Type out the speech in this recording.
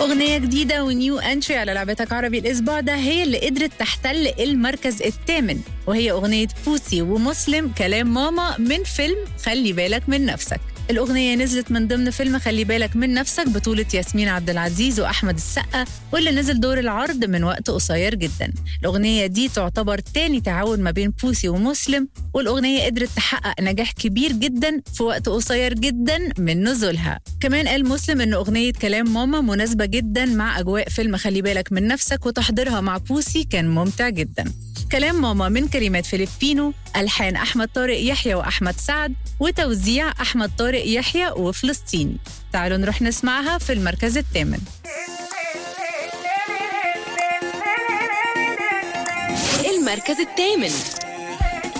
أغنية جديدة ونيو انتري على لعبتك عربي الأسبوع ده هي اللي قدرت تحتل المركز الثامن وهي أغنية بوسي ومسلم كلام ماما من فيلم خلي بالك من نفسك الأغنية نزلت من ضمن فيلم خلي بالك من نفسك بطولة ياسمين عبد العزيز وأحمد السقا واللي نزل دور العرض من وقت قصير جدا الأغنية دي تعتبر تاني تعاون ما بين بوسي ومسلم والأغنية قدرت تحقق نجاح كبير جدا في وقت قصير جدا من نزولها كمان قال مسلم إن أغنية كلام ماما مناسبة جدا مع أجواء فيلم خلي بالك من نفسك وتحضيرها مع بوسي كان ممتع جدا كلام ماما من كلمات فيليبينو ألحان أحمد طارق يحيى وأحمد سعد وتوزيع أحمد طارق يحيى وفلسطيني تعالوا نروح نسمعها في المركز الثامن المركز الثامن